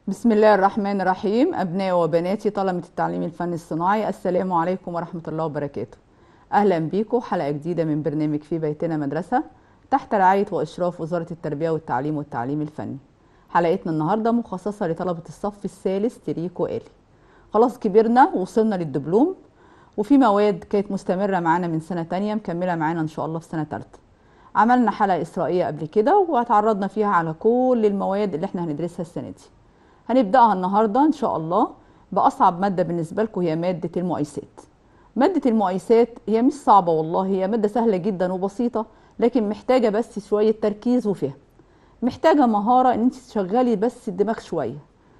بسم الله الرحمن الرحيم أبنائي وبناتي طلبة التعليم الفني الصناعي السلام عليكم ورحمة الله وبركاته أهلا بيكم حلقة جديدة من برنامج في بيتنا مدرسة تحت رعاية وإشراف وزارة التربية والتعليم والتعليم الفني حلقتنا النهاردة مخصصة لطلبة الصف الثالث تريكو آلي خلاص كبرنا وصلنا للدبلوم وفي مواد كانت مستمرة معانا من سنة تانية مكملة معانا إن شاء الله في سنة تالتة عملنا حلقة إسرائيلية قبل كده وتعرضنا فيها على كل المواد اللي احنا هندرسها السنة دي هنبدأها النهاردة إن شاء الله بأصعب مادة بالنسبة لكم هي مادة المقايسات مادة المقايسات هي مش صعبة والله هي مادة سهلة جدا وبسيطة لكن محتاجة بس شوية تركيز وفهم محتاجة مهارة ان انت تشغلي بس الدماغ شوية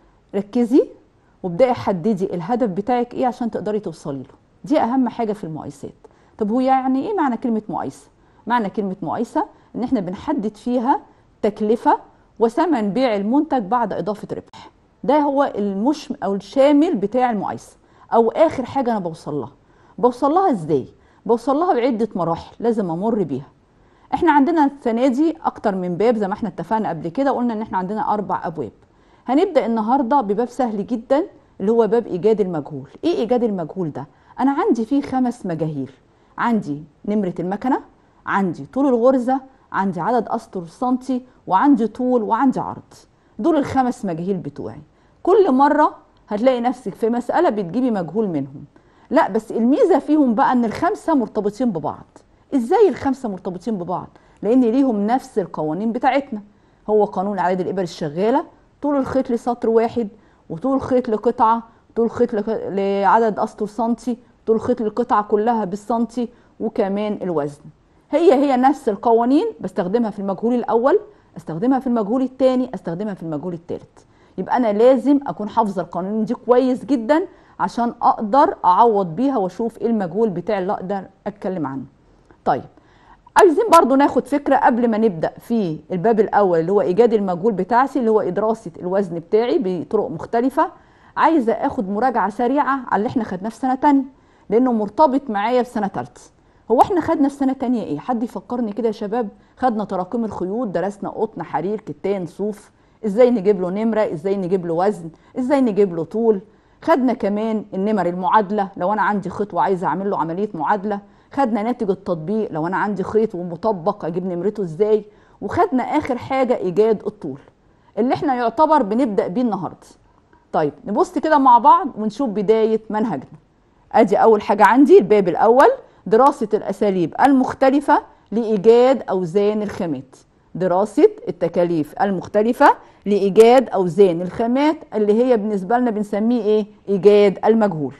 ركزي وابدأي حددي الهدف بتاعك ايه عشان تقدري توصلي له دي اهم حاجة في المقايسات طب هو يعني ايه معنى كلمة مقايسة معنى كلمة مقايسة ان احنا بنحدد فيها تكلفة وثمن بيع المنتج بعد اضافة ربح ده هو المش او الشامل بتاع المقايسة او اخر حاجة انا بوصل لها بوصل لها ازاي بوصل لها بعدة مراحل لازم امر بيها احنا عندنا السنه دي اكتر من باب زي ما احنا اتفقنا قبل كده قلنا ان احنا عندنا اربع ابواب هنبدا النهارده بباب سهل جدا اللي هو باب ايجاد المجهول ايه ايجاد المجهول ده انا عندي فيه خمس مجاهيل عندي نمره المكنه عندي طول الغرزه عندي عدد اسطر السنتي وعندي طول وعندي عرض دول الخمس مجاهيل بتوعي كل مره هتلاقي نفسك في مساله بتجيبي مجهول منهم لا بس الميزه فيهم بقى ان الخمسه مرتبطين ببعض ازاي الخمسه مرتبطين ببعض لان ليهم نفس القوانين بتاعتنا هو قانون عدد الابر الشغاله طول الخيط لسطر واحد وطول الخيط لقطعه طول الخيط لق- لعدد اسطر سنتي طول الخيط للقطعه كلها بالسنتي وكمان الوزن هي هي نفس القوانين بستخدمها في المجهول الاول استخدمها في المجهول الثاني استخدمها في المجهول الثالث يبقى انا لازم اكون حافظه القوانين دي كويس جدا عشان اقدر اعوض بيها واشوف ايه المجهول بتاعي اللي اقدر اتكلم عنه طيب عايزين برضو ناخد فكرة قبل ما نبدأ في الباب الأول اللي هو إيجاد المجهول بتاعتي اللي هو دراسة الوزن بتاعي بطرق مختلفة عايزة أخد مراجعة سريعة على اللي احنا خدناه في سنة تانية لأنه مرتبط معايا في سنة تالتة هو احنا خدنا في سنة تانية ايه؟ حد يفكرني كده يا شباب خدنا تراكم الخيوط درسنا قطن حرير كتان صوف ازاي نجيب له نمرة ازاي نجيب له وزن ازاي نجيب له طول خدنا كمان النمر المعادلة لو أنا عندي خيط وعايزة أعمل له عملية معادلة خدنا ناتج التطبيق لو انا عندي خيط ومطبق اجيب نمرته ازاي وخدنا اخر حاجه ايجاد الطول اللي احنا يعتبر بنبدا بيه النهارده طيب نبص كده مع بعض ونشوف بدايه منهجنا ادي اول حاجه عندي الباب الاول دراسه الاساليب المختلفه لايجاد اوزان الخامات دراسه التكاليف المختلفه لايجاد اوزان الخامات اللي هي بالنسبه لنا بنسميه ايه ايجاد المجهول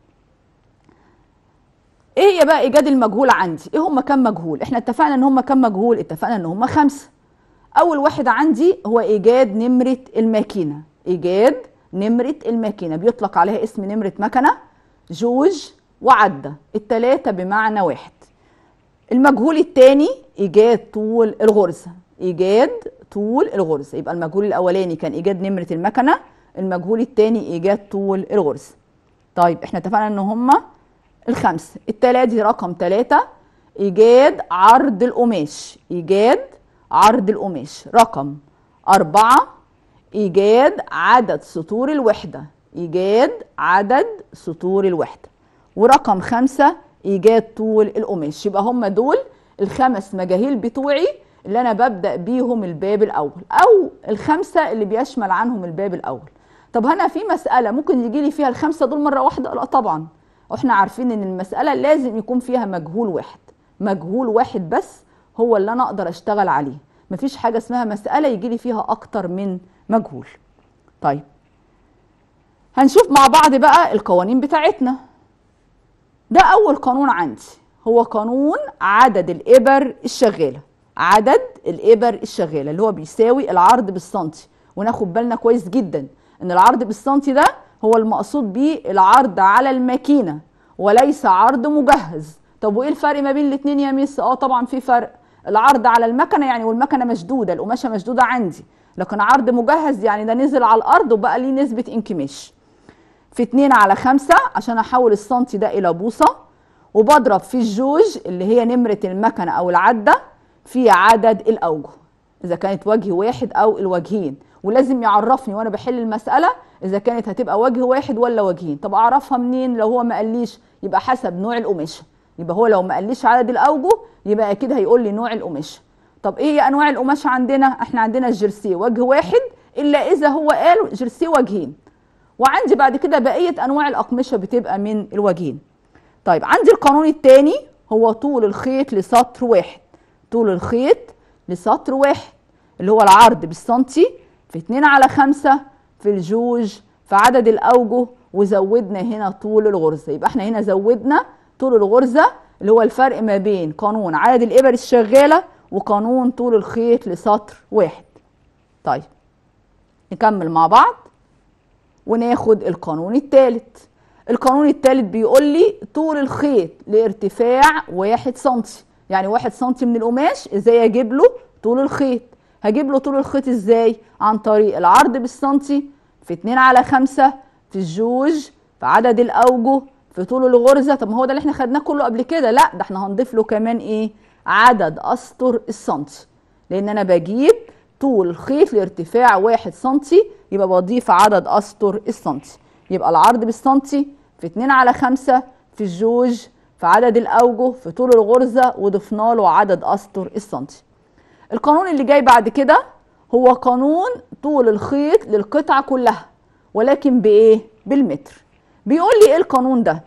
ايه هي بقى ايجاد المجهول عندي ايه هم كام مجهول احنا اتفقنا ان هم كام مجهول اتفقنا ان هم خمسه اول واحد عندي هو ايجاد نمره الماكينه ايجاد نمره الماكينه بيطلق عليها اسم نمره مكنه جوج وعده التلاته بمعنى واحد المجهول الثاني ايجاد طول الغرزه ايجاد طول الغرزه يبقى المجهول الاولاني كان ايجاد نمره المكنه المجهول الثاني ايجاد طول الغرزه طيب احنا اتفقنا ان هما الخمسة التلاتة دي رقم تلاتة إيجاد عرض القماش إيجاد عرض القماش رقم أربعة إيجاد عدد سطور الوحدة إيجاد عدد سطور الوحدة ورقم خمسة إيجاد طول القماش يبقى هم دول الخمس مجاهيل بتوعي اللي أنا ببدأ بيهم الباب الأول أو الخمسة اللي بيشمل عنهم الباب الأول طب هنا في مسألة ممكن يجي لي فيها الخمسة دول مرة واحدة لا طبعا واحنا عارفين ان المسألة لازم يكون فيها مجهول واحد مجهول واحد بس هو اللي انا اقدر اشتغل عليه مفيش حاجة اسمها مسألة يجي لي فيها اكتر من مجهول طيب هنشوف مع بعض بقى القوانين بتاعتنا ده اول قانون عندي هو قانون عدد الابر الشغالة عدد الابر الشغالة اللي هو بيساوي العرض بالسنتي وناخد بالنا كويس جدا ان العرض بالسنتي ده هو المقصود بيه العرض على الماكينة وليس عرض مجهز طب وايه الفرق ما بين الاتنين يا ميس اه طبعا في فرق العرض على المكنة يعني والمكنة مشدودة القماشة مشدودة عندي لكن عرض مجهز يعني ده نزل على الارض وبقى ليه نسبة انكماش في اتنين على خمسة عشان احول السنتي ده الى بوصة وبضرب في الجوج اللي هي نمرة المكنة او العدة في عدد الاوجه اذا كانت وجه واحد او الوجهين ولازم يعرفني وانا بحل المساله اذا كانت هتبقى وجه واحد ولا وجهين طب اعرفها منين لو هو ما قاليش يبقى حسب نوع القماشه يبقى هو لو ما قاليش عدد الاوجه يبقى اكيد هيقول لي نوع القماشه طب ايه هي انواع القماشه عندنا احنا عندنا الجرسي وجه واحد الا اذا هو قال جرسي وجهين وعندي بعد كده بقيه انواع الاقمشه بتبقى من الوجهين طيب عندي القانون الثاني هو طول الخيط لسطر واحد طول الخيط لسطر واحد اللي هو العرض بالسنتي في 2 على 5 في الجوج في عدد الاوجه وزودنا هنا طول الغرزه يبقى احنا هنا زودنا طول الغرزه اللي هو الفرق ما بين قانون عدد الابر الشغاله وقانون طول الخيط لسطر واحد طيب نكمل مع بعض وناخد القانون الثالث القانون الثالث بيقول لي طول الخيط لارتفاع واحد سنتي يعني واحد سنتي من القماش ازاي اجيب له طول الخيط هجيب له طول الخيط ازاي عن طريق العرض بالسنتي في 2 على 5 في الجوج في عدد الاوجه في طول الغرزه طب ما هو ده اللي احنا خدناه كله قبل كده لا ده احنا هنضيف له كمان ايه عدد اسطر السنتي لان انا بجيب طول الخيط لارتفاع واحد سنتي يبقى بضيف عدد اسطر السنتي يبقى العرض بالسنتي في 2 على 5 في الجوج في عدد الاوجه في طول الغرزه وضفنا له عدد اسطر السنتي القانون اللي جاي بعد كده هو قانون طول الخيط للقطعه كلها ولكن بايه بالمتر بيقول لي ايه القانون ده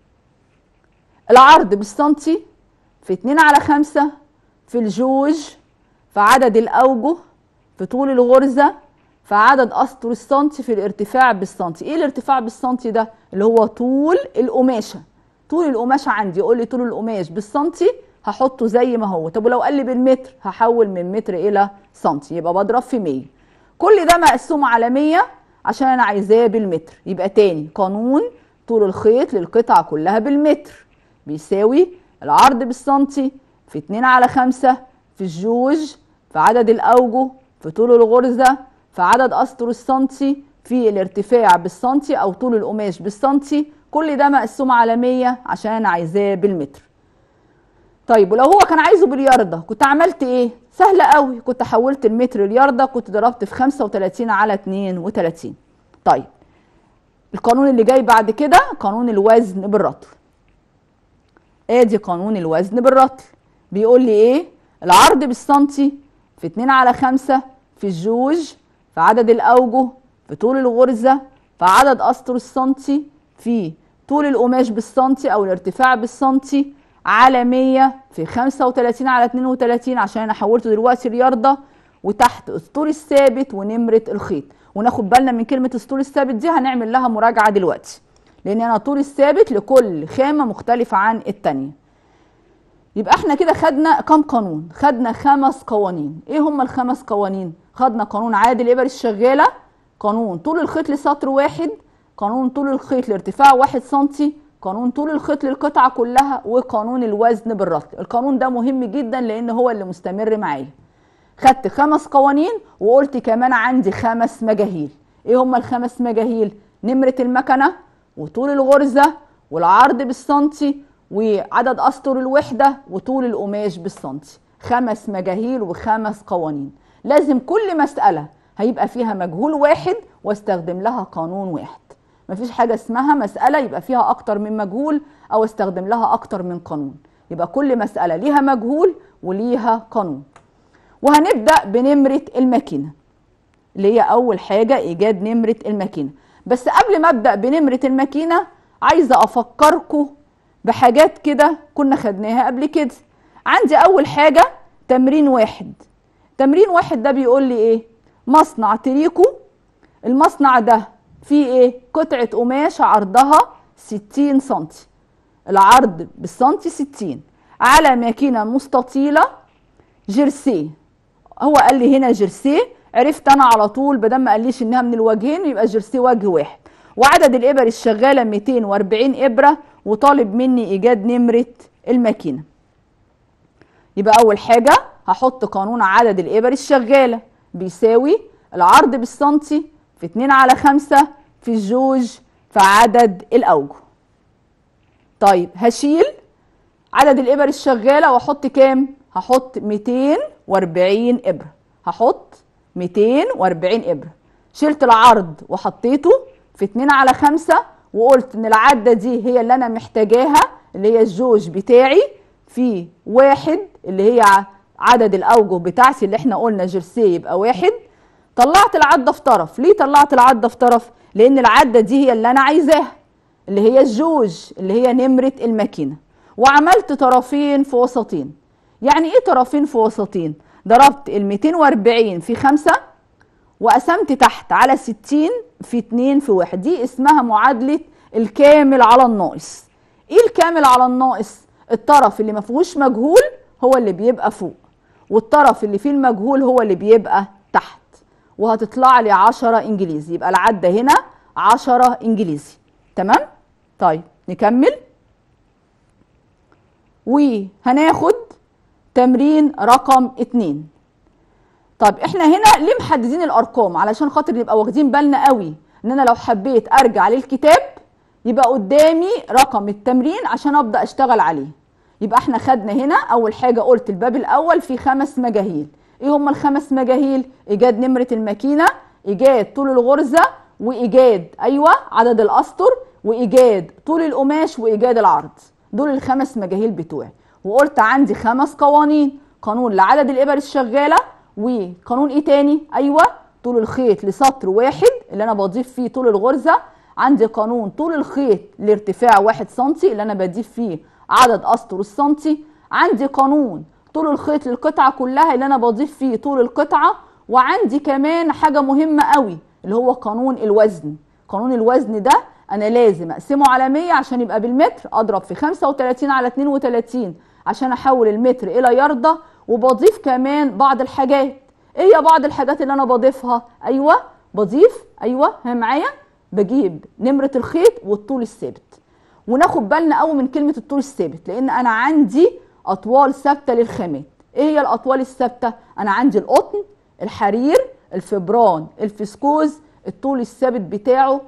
العرض بالسنتي في 2 على 5 في الجوج في عدد الاوجه في طول الغرزه في عدد اسطر السنتي في الارتفاع بالسنتي ايه الارتفاع بالسنتي ده اللي هو طول القماشه طول القماشه عندي يقول لي طول القماش بالسنتي هحطه زي ما هو طب ولو قال لي بالمتر هحول من متر الى سنتي يبقى بضرب في 100 كل ده مقسوم على 100 عشان انا عايزاه بالمتر يبقى تاني قانون طول الخيط للقطعه كلها بالمتر بيساوي العرض بالسنتي في 2 على 5 في الجوج في عدد الاوجه في طول الغرزه في عدد اسطر السنتي في الارتفاع بالسنتي او طول القماش بالسنتي كل ده مقسوم على 100 عشان انا عايزاه بالمتر طيب ولو هو كان عايزه بالياردة كنت عملت ايه سهله قوي كنت حولت المتر الياردة كنت ضربت في 35 على 32 طيب القانون اللي جاي بعد كده قانون الوزن بالرطل ادي قانون الوزن بالرطل بيقول لي ايه العرض بالسنتي في 2 على 5 في الجوج في عدد الاوجه في طول الغرزه في عدد اسطر السنتي في طول القماش بالسنتي او الارتفاع بالسنتي على 100 في 35 على 32 عشان انا حولته دلوقتي رياضه وتحت اسطول الثابت ونمره الخيط وناخد بالنا من كلمه اسطول الثابت دي هنعمل لها مراجعه دلوقتي لان انا طول الثابت لكل خامه مختلفه عن الثانيه يبقى احنا كده خدنا كام قانون خدنا خمس قوانين ايه هم الخمس قوانين خدنا قانون عادل الابر الشغاله قانون طول الخيط لسطر واحد قانون طول الخيط لارتفاع واحد سنتي قانون طول الخيط للقطعة كلها وقانون الوزن بالرطل القانون ده مهم جدا لان هو اللي مستمر معايا خدت خمس قوانين وقلت كمان عندي خمس مجاهيل ايه هم الخمس مجاهيل نمرة المكنة وطول الغرزة والعرض بالسنتي وعدد اسطر الوحدة وطول القماش بالسنتي خمس مجاهيل وخمس قوانين لازم كل مسألة هيبقى فيها مجهول واحد واستخدم لها قانون واحد مفيش حاجة اسمها مسألة يبقى فيها أكتر من مجهول أو استخدم لها أكتر من قانون يبقى كل مسألة ليها مجهول وليها قانون وهنبدأ بنمرة الماكينة اللي هي أول حاجة إيجاد نمرة الماكينة بس قبل ما أبدأ بنمرة الماكينة عايزة أفكركم بحاجات كده كنا خدناها قبل كده عندي أول حاجة تمرين واحد تمرين واحد ده بيقول لي إيه مصنع تريكو المصنع ده فيه إيه قطعة قماش عرضها 60 سنتي العرض بالسنتي 60 على ماكينة مستطيلة جيرسي هو قال لي هنا جيرسي عرفت انا على طول بدل ما قاليش انها من الوجهين يبقى جيرسي وجه واحد وعدد الابر الشغاله 240 ابره وطالب مني ايجاد نمره الماكينه يبقى اول حاجه هحط قانون عدد الابر الشغاله بيساوي العرض بالسنتي في 2 على 5 في الجوج في عدد الاوجه طيب هشيل عدد الابر الشغاله واحط كام هحط 240 ابره هحط 240 ابره شلت العرض وحطيته في 2 على 5 وقلت ان العده دي هي اللي انا محتاجاها اللي هي الجوج بتاعي في واحد اللي هي عدد الاوجه بتاعتي اللي احنا قلنا جرسي يبقى واحد طلعت العده في طرف ليه طلعت العده في طرف لان العده دي هي اللي انا عايزاها اللي هي الجوج اللي هي نمره الماكينه وعملت طرفين في وسطين يعني ايه طرفين في وسطين ضربت ال 240 في 5 وقسمت تحت على 60 في 2 في 1 دي اسمها معادله الكامل على الناقص ايه الكامل على الناقص الطرف اللي ما فيهوش مجهول هو اللي بيبقى فوق والطرف اللي فيه المجهول هو اللي بيبقى تحت وهتطلع لي 10 انجليزي يبقى العده هنا 10 انجليزي تمام طيب نكمل وهناخد تمرين رقم اتنين طب احنا هنا ليه محددين الارقام علشان خاطر نبقى واخدين بالنا قوي ان انا لو حبيت ارجع للكتاب يبقى قدامي رقم التمرين عشان ابدا اشتغل عليه يبقى احنا خدنا هنا اول حاجه قلت الباب الاول فيه خمس مجاهيل ايه هم الخمس مجاهيل ايجاد نمره الماكينه ايجاد طول الغرزه وايجاد ايوه عدد الاسطر وايجاد طول القماش وايجاد العرض دول الخمس مجاهيل بتوعي وقلت عندي خمس قوانين قانون لعدد الابر الشغاله وقانون ايه تاني ايوه طول الخيط لسطر واحد اللي انا بضيف فيه طول الغرزه عندي قانون طول الخيط لارتفاع واحد سنتي اللي انا بضيف فيه عدد اسطر السنتي عندي قانون طول الخيط للقطعه كلها اللي انا بضيف فيه طول القطعه وعندي كمان حاجه مهمه قوي اللي هو قانون الوزن قانون الوزن ده انا لازم اقسمه على 100 عشان يبقى بالمتر اضرب في 35 على 32 عشان احول المتر الى يرضى وبضيف كمان بعض الحاجات ايه هي بعض الحاجات اللي انا بضيفها ايوه بضيف ايوه ها معايا بجيب نمره الخيط والطول الثابت وناخد بالنا قوي من كلمه الطول الثابت لان انا عندي اطوال ثابته للخامات ايه هي الاطوال الثابته انا عندي القطن الحرير الفبران الفسكوز الطول الثابت بتاعه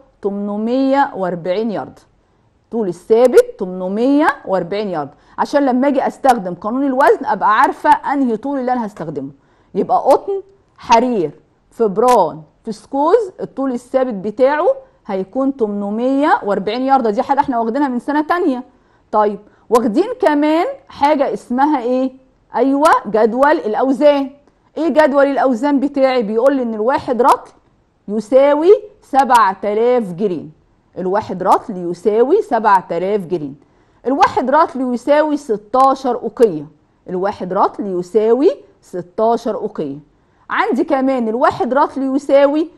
840 يارد طول الثابت 840 يارد عشان لما اجي استخدم قانون الوزن ابقى عارفه انهي طول اللي انا هستخدمه يبقى قطن حرير فبران فسكوز الطول الثابت بتاعه هيكون 840 ياردة دي حاجه احنا واخدينها من سنه تانية طيب واخدين كمان حاجه اسمها ايه ايوه جدول الاوزان ايه جدول الاوزان بتاعي بيقول لي ان الواحد رطل يساوي 7000 جرين الواحد رطل يساوي 7000 جرين الواحد رطل يساوي 16 أوقية الواحد رطل يساوي 16 أوقية عندي كمان الواحد رطل يساوي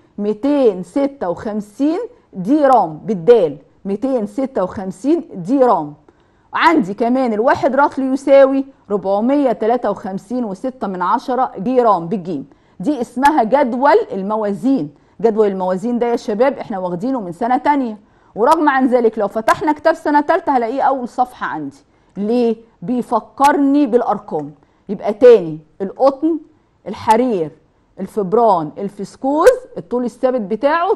256 ديرام بالدال 256 ديرام عندي كمان الواحد رطل يساوي 453 و6 من عشرة جرام بالجيم دي اسمها جدول الموازين جدول الموازين ده يا شباب احنا واخدينه من سنة تانية ورغم عن ذلك لو فتحنا كتاب سنة تالتة هلاقيه أول صفحة عندي ليه؟ بيفكرني بالأرقام يبقى تاني القطن الحرير الفبران الفسكوز الطول الثابت بتاعه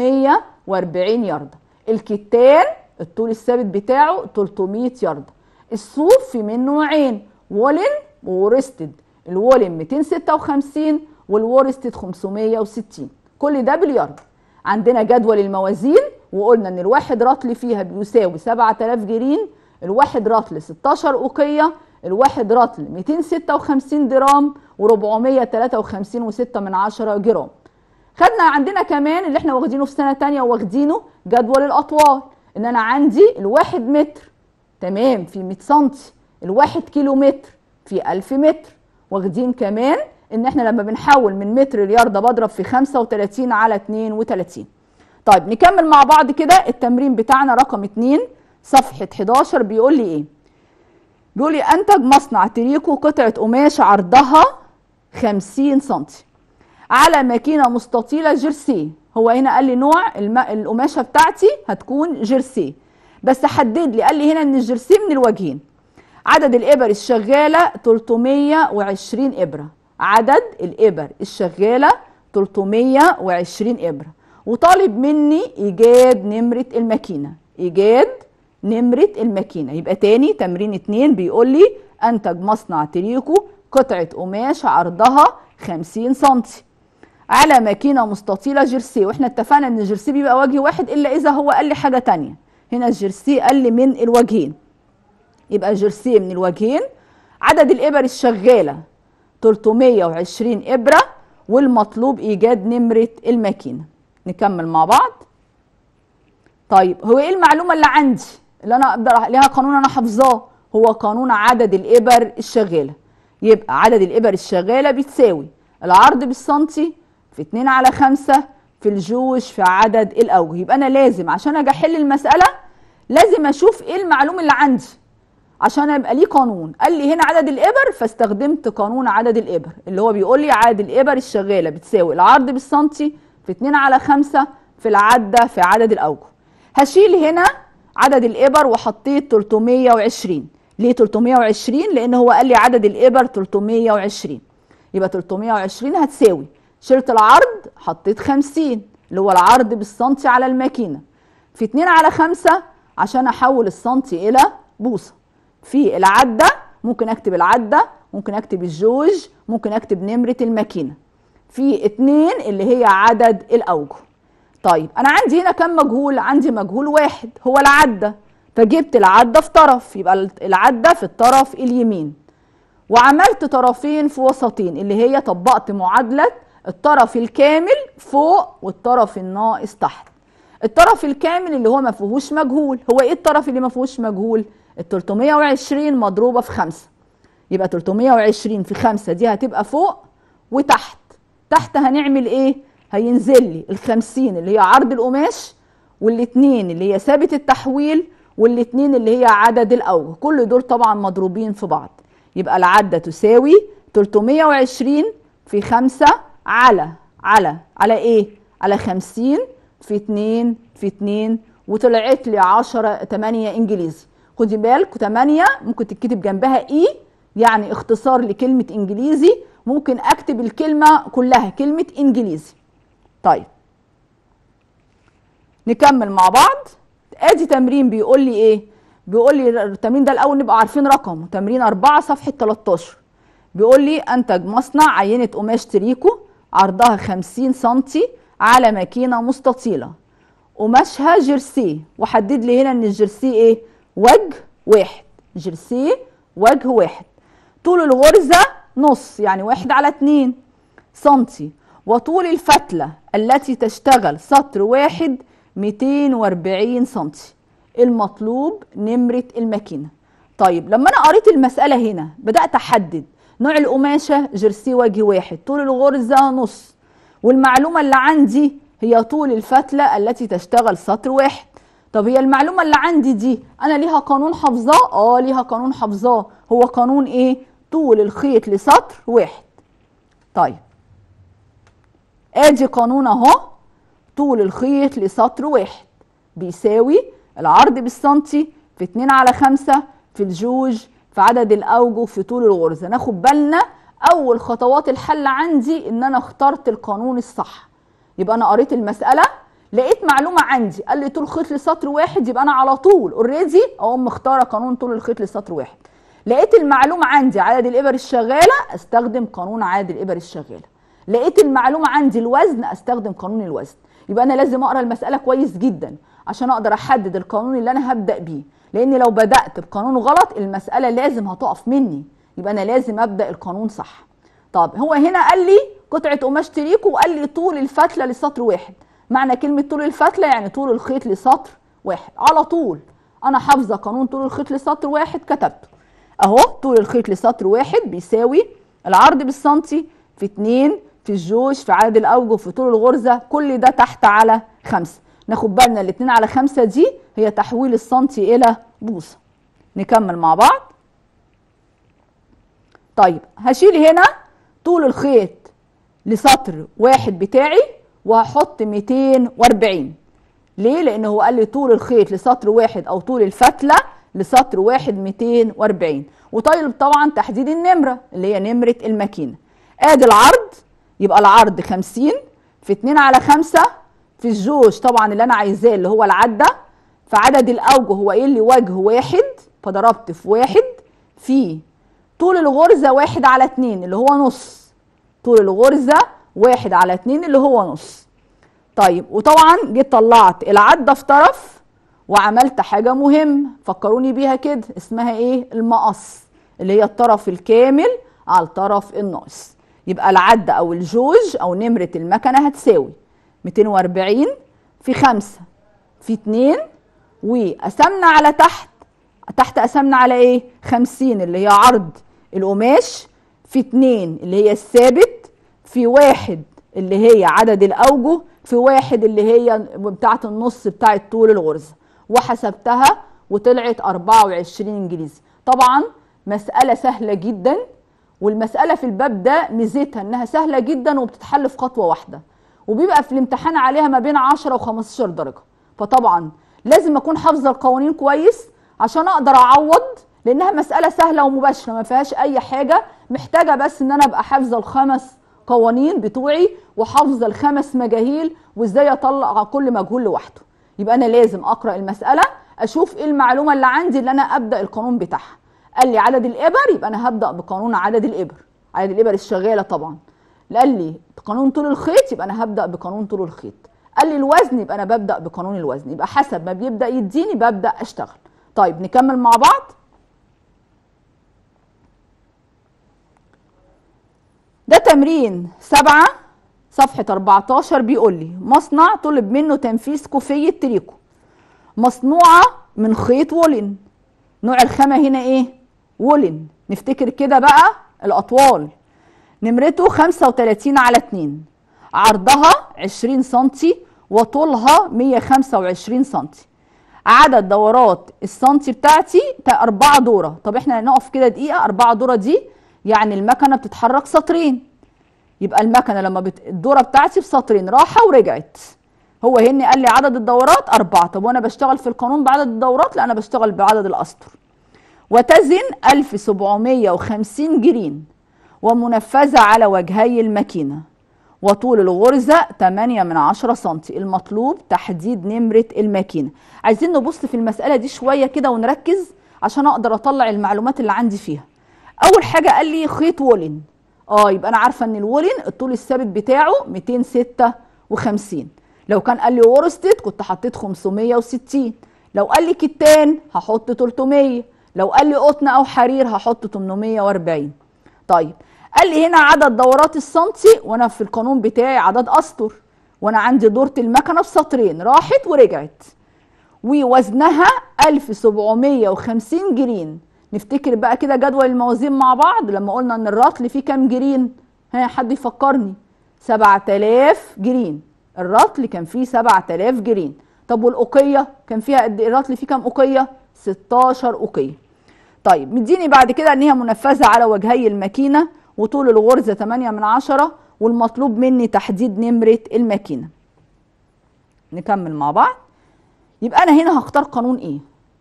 840 ياردة الكتان الطول الثابت بتاعه 300 ياردة الصوف في منه نوعين وولن وورستد الوولن 256 والورستد 560 كل ده باليارد عندنا جدول الموازين وقلنا ان الواحد رطل فيها بيساوي 7000 جرين الواحد رطل 16 اوقيه الواحد رطل 256 درام و453 و6 من عشرة جرام خدنا عندنا كمان اللي احنا واخدينه في سنه تانية واخدينه جدول الاطوال ان انا عندي الواحد متر تمام في 100 سنتي الواحد كيلو متر في 1000 متر واخدين كمان ان احنا لما بنحول من متر الياردة بضرب في 35 على 32 طيب نكمل مع بعض كده التمرين بتاعنا رقم 2 صفحة 11 بيقول لي ايه بيقول لي انتج مصنع تريكو قطعة قماش عرضها 50 سنتي على ماكينة مستطيلة جيرسي هو هنا قال لي نوع الم... القماشة بتاعتي هتكون جيرسي بس حدد لي قال لي هنا ان الجيرسي من الوجهين عدد الابر الشغالة 320 ابرة عدد الابر الشغالة 320 ابرة وطالب مني ايجاد نمرة الماكينة ايجاد نمرة الماكينة يبقى تاني تمرين اتنين بيقول لي انتج مصنع تريكو قطعة قماش عرضها 50 سنتي على ماكينة مستطيلة جيرسي واحنا اتفقنا ان الجيرسي بيبقى وجه واحد الا اذا هو قال لي حاجة تانية هنا الجيرسي قال لي من الوجهين يبقى جيرسي من الوجهين عدد الابر الشغالة 320 ابرة والمطلوب ايجاد نمرة الماكينة نكمل مع بعض طيب هو ايه المعلومة اللي عندي اللي انا اقدر ليها قانون انا حافظاه هو قانون عدد الابر الشغالة يبقى عدد الابر الشغالة بتساوي العرض بالسنتي في 2 على 5 في الجوش في عدد الاوجه يبقى انا لازم عشان اجي احل المساله لازم اشوف ايه المعلوم اللي عندي عشان يبقى ليه قانون قال لي هنا عدد الابر فاستخدمت قانون عدد الابر اللي هو بيقول لي عدد الابر الشغاله بتساوي العرض بالسنتي في 2 على 5 في العده في عدد الاوجه هشيل هنا عدد الابر وحطيت 320 ليه 320 لان هو قال لي عدد الابر 320 يبقى 320 هتساوي شلت العرض حطيت 50 اللي هو العرض بالسنتي على الماكينه في 2 على 5 عشان احول السنتي الى بوصه في العده ممكن اكتب العده ممكن اكتب الجوج ممكن اكتب نمره الماكينه في 2 اللي هي عدد الاوجه طيب انا عندي هنا كم مجهول عندي مجهول واحد هو العده فجبت العده في طرف يبقى العده في الطرف اليمين وعملت طرفين في وسطين اللي هي طبقت معادله الطرف الكامل فوق والطرف الناقص تحت الطرف الكامل اللي هو ما فيهوش مجهول هو ايه الطرف اللي ما فيهوش مجهول ال 320 مضروبه في 5 يبقى 320 في 5 دي هتبقى فوق وتحت تحت هنعمل ايه هينزل لي ال 50 اللي هي عرض القماش والاثنين اللي هي ثابت التحويل والاثنين اللي هي عدد الاوجه كل دول طبعا مضروبين في بعض يبقى العده تساوي 320 في 5 على على على ايه على 50 في 2 في 2 وطلعت لي 10 8 انجليزي خدي بالك 8 ممكن تتكتب جنبها اي يعني اختصار لكلمه انجليزي ممكن اكتب الكلمه كلها كلمه انجليزي طيب نكمل مع بعض ادي تمرين بيقول لي ايه بيقول لي التمرين ده الاول نبقى عارفين رقمه تمرين 4 صفحه 13 بيقول لي انتج مصنع عينه قماش تريكو عرضها 50 سنتي على ماكينه مستطيله قماشها جيرسي وحدد لي هنا ان الجيرسي ايه وجه واحد جيرسي وجه واحد طول الغرزه نص يعني واحد على اتنين سنتي وطول الفتله التي تشتغل سطر واحد 240 سنتي المطلوب نمره الماكينه طيب لما انا قريت المساله هنا بدات احدد نوع القماشه جيرسي وجه واحد طول الغرزه نص والمعلومه اللي عندي هي طول الفتله التي تشتغل سطر واحد طب هي المعلومه اللي عندي دي انا ليها قانون حافظاه اه ليها قانون حافظاه هو قانون ايه طول الخيط لسطر واحد طيب ادي قانون اهو طول الخيط لسطر واحد بيساوي العرض بالسنتي في 2 على 5 في الجوج في عدد الاوجه في طول الغرزه ناخد بالنا اول خطوات الحل عندي ان انا اخترت القانون الصح يبقى انا قريت المساله لقيت معلومه عندي قال لي طول خيط لسطر واحد يبقى انا على طول اوريدي اقوم مختاره قانون طول الخيط لسطر واحد لقيت المعلومه عندي عدد الابر الشغاله استخدم قانون عدد الابر الشغاله لقيت المعلومه عندي الوزن استخدم قانون الوزن يبقى انا لازم اقرا المساله كويس جدا عشان اقدر احدد القانون اللي انا هبدا بيه لان لو بدات بقانون غلط المساله لازم هتقف مني يبقى انا لازم ابدا القانون صح طب هو هنا قال لي قطعه قماش تريكو وقال لي طول الفتله لسطر واحد معنى كلمه طول الفتله يعني طول الخيط لسطر واحد على طول انا حافظه قانون طول الخيط لسطر واحد كتبته اهو طول الخيط لسطر واحد بيساوي العرض بالسنتي في 2 في الجوج في عدد الاوجه في طول الغرزه كل ده تحت على خمسة ناخد بالنا الاتنين على خمسة دي هي تحويل السنتي الى بوصه نكمل مع بعض طيب هشيل هنا طول الخيط لسطر واحد بتاعي وهحط 240 ليه؟ لأن هو قال لي طول الخيط لسطر واحد أو طول الفتلة لسطر واحد 240 وطيب طبعا تحديد النمرة اللي هي نمرة الماكينة ادي العرض يبقى العرض 50 في 2 على 5 في الجوج طبعا اللي انا عايزاه اللي هو العده فعدد الاوجه هو ايه اللي وجه واحد فضربت في واحد في طول الغرزه واحد على اتنين اللي هو نص طول الغرزه واحد على اتنين اللي هو نص طيب وطبعا جيت طلعت العدة في طرف وعملت حاجة مهم فكروني بيها كده اسمها ايه المقص اللي هي الطرف الكامل على الطرف الناقص يبقى العدة او الجوج او نمرة المكنة هتساوي 240 في 5 في 2 وقسمنا على تحت تحت قسمنا على ايه 50 اللي هي عرض القماش في 2 اللي هي الثابت في واحد اللي هي عدد الاوجه في واحد اللي هي بتاعه النص بتاعه طول الغرزه وحسبتها وطلعت 24 انجليزي طبعا مساله سهله جدا والمساله في الباب ده ميزتها انها سهله جدا وبتتحل في خطوه واحده وبيبقى في الامتحان عليها ما بين 10 و15 درجه فطبعا لازم اكون حافظه القوانين كويس عشان اقدر اعوض لانها مساله سهله ومباشره ما فيهاش اي حاجه محتاجه بس ان انا ابقى حافظه الخمس قوانين بتوعي وحافظه الخمس مجاهيل وازاي اطلع كل مجهول لوحده يبقى انا لازم اقرا المساله اشوف ايه المعلومه اللي عندي اللي انا ابدا القانون بتاعها قال لي عدد الابر يبقى انا هبدا بقانون عدد الابر عدد الابر الشغاله طبعا قال لي قانون طول الخيط يبقى انا هبدا بقانون طول الخيط قال لي الوزن يبقى انا ببدا بقانون الوزن يبقى حسب ما بيبدا يديني ببدا اشتغل طيب نكمل مع بعض ده تمرين سبعة صفحة 14 بيقول لي مصنع طلب منه تنفيذ كوفية تريكو مصنوعة من خيط وولن نوع الخامة هنا ايه وولن نفتكر كده بقى الأطوال نمرته 35 على 2 عرضها 20 سنتي وطولها 125 سنتي عدد دورات السنتي بتاعتي أربعة دورة طب احنا نقف كده دقيقة أربعة دورة دي يعني المكنة بتتحرك سطرين يبقى المكنة لما بت... الدورة بتاعتي في سطرين راحة ورجعت هو هنا قال لي عدد الدورات أربعة طب وأنا بشتغل في القانون بعدد الدورات لا أنا بشتغل بعدد الأسطر وتزن 1750 جرين ومنفذة على وجهي الماكينة وطول الغرزة 8 من 10 سنتي المطلوب تحديد نمرة الماكينة عايزين نبص في المسألة دي شوية كده ونركز عشان أقدر أطلع المعلومات اللي عندي فيها أول حاجة قال لي خيط وولن اه يبقى أنا عارفة إن الولن الطول الثابت بتاعه 256 لو كان قال لي ورستد كنت حطيت 560 لو قال لي كتان هحط 300 لو قال لي قطن أو حرير هحط 840 طيب قال لي هنا عدد دورات السنتي وانا في القانون بتاعي عدد اسطر وانا عندي دورة المكنة في سطرين راحت ورجعت ووزنها 1750 جرين نفتكر بقى كده جدول الموازين مع بعض لما قلنا ان الرطل فيه كام جرين ها حد يفكرني 7000 جرين الرطل كان فيه 7000 جرين طب والأوقية كان فيها قد ايه الرطل فيه كام أوقية 16 أوقية طيب مديني بعد كده ان هي منفذة على وجهي الماكينة وطول الغرزة 8 من عشرة والمطلوب مني تحديد نمرة الماكينة نكمل مع بعض يبقى أنا هنا هختار قانون إيه؟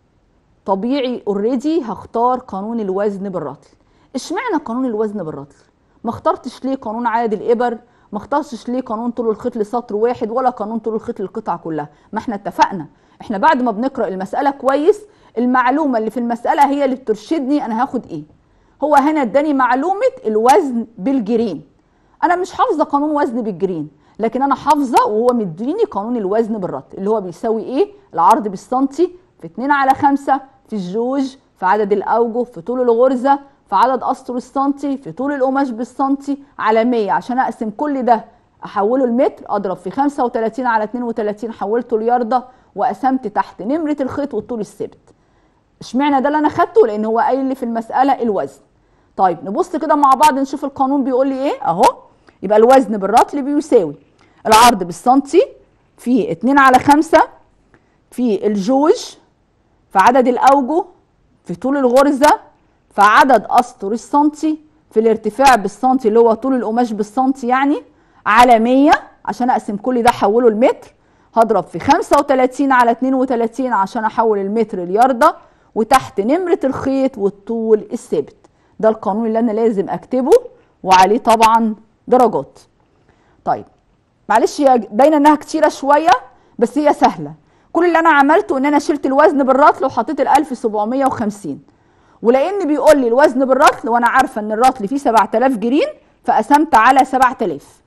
طبيعي اوريدي هختار قانون الوزن بالرطل اشمعنى قانون الوزن بالرطل؟ ما اخترتش ليه قانون عدد الإبر ما اخترتش ليه قانون طول الخيط لسطر واحد ولا قانون طول الخيط للقطعة كلها ما احنا اتفقنا احنا بعد ما بنقرأ المسألة كويس المعلومة اللي في المسألة هي اللي بترشدني أنا هاخد إيه هو هنا اداني معلومة الوزن بالجرين أنا مش حافظة قانون وزن بالجرين لكن أنا حافظة وهو مديني قانون الوزن بالرطل اللي هو بيساوي إيه العرض بالسنتي في 2 على 5 في الجوج في عدد الأوجه في طول الغرزة في عدد أسطر السنتي في طول القماش بالسنتي على 100 عشان أقسم كل ده أحوله المتر أضرب في 35 على 32 حولته لياردة وقسمت تحت نمرة الخيط والطول الثابت اشمعنى ده اللي انا خدته لان هو قايل لي في المساله الوزن طيب نبص كده مع بعض نشوف القانون بيقول لي ايه اهو يبقى الوزن بالرطل بيساوي العرض بالسنتي في 2 على 5 في الجوج في عدد الاوجه في طول الغرزه في عدد اسطر السنتي في الارتفاع بالسنتي اللي هو طول القماش بالسنتي يعني على 100 عشان اقسم كل ده احوله المتر هضرب في 35 على 32 عشان احول المتر لياردة وتحت نمرة الخيط والطول الثابت ده القانون اللي انا لازم اكتبه وعليه طبعا درجات طيب معلش هي باينه انها كتيره شويه بس هي سهله كل اللي انا عملته ان انا شلت الوزن بالرطل وحطيت ال 1750 ولان بيقول لي الوزن بالرطل وانا عارفه ان الرطل فيه 7000 جرين فقسمت على 7000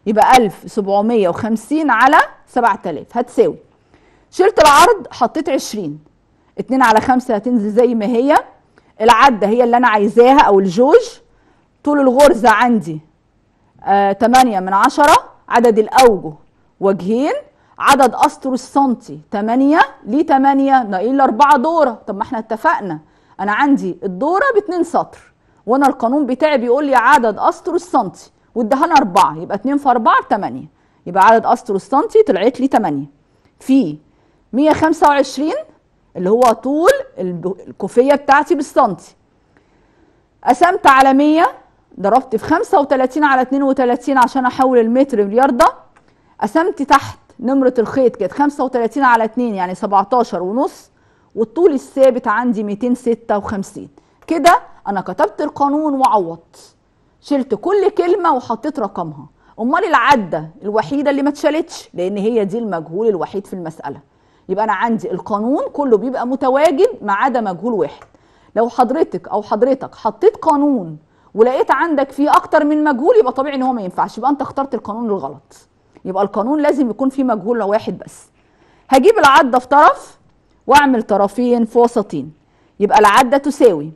يبقى 1750 على 7000 هتساوي شلت العرض حطيت 20 2 على 5 هتنزل زي ما هي العدة هي اللي أنا عايزاها أو الجوج طول الغرزة عندي آه 8 من 10 عدد الأوجه وجهين عدد أسطر السنتي 8 ليه 8 ناقل 4 دورة طب ما احنا اتفقنا أنا عندي الدورة باتنين سطر وأنا القانون بتاعي بيقول لي عدد أسطر السنتي وادهالنا 4 يبقى 2 في 4 8 يبقى عدد أسطر السنتي طلعت لي 8 في 125 اللي هو طول الكوفيه بتاعتي بالسنتي قسمت على 100 ضربت في 35 على 32 عشان احول المتر بالياردة قسمت تحت نمرة الخيط كانت 35 على 2 يعني 17 ونص والطول الثابت عندي 256 كده انا كتبت القانون وعوضت شلت كل كلمة وحطيت رقمها امال العدة الوحيدة اللي ما اتشالتش لان هي دي المجهول الوحيد في المسألة يبقى انا عندي القانون كله بيبقى متواجد ما عدا مجهول واحد لو حضرتك او حضرتك حطيت قانون ولقيت عندك فيه اكتر من مجهول يبقى طبيعي ان هو ما ينفعش يبقى انت اخترت القانون الغلط يبقى القانون لازم يكون فيه مجهول واحد بس هجيب العدة في طرف واعمل طرفين في وسطين يبقى العدة تساوي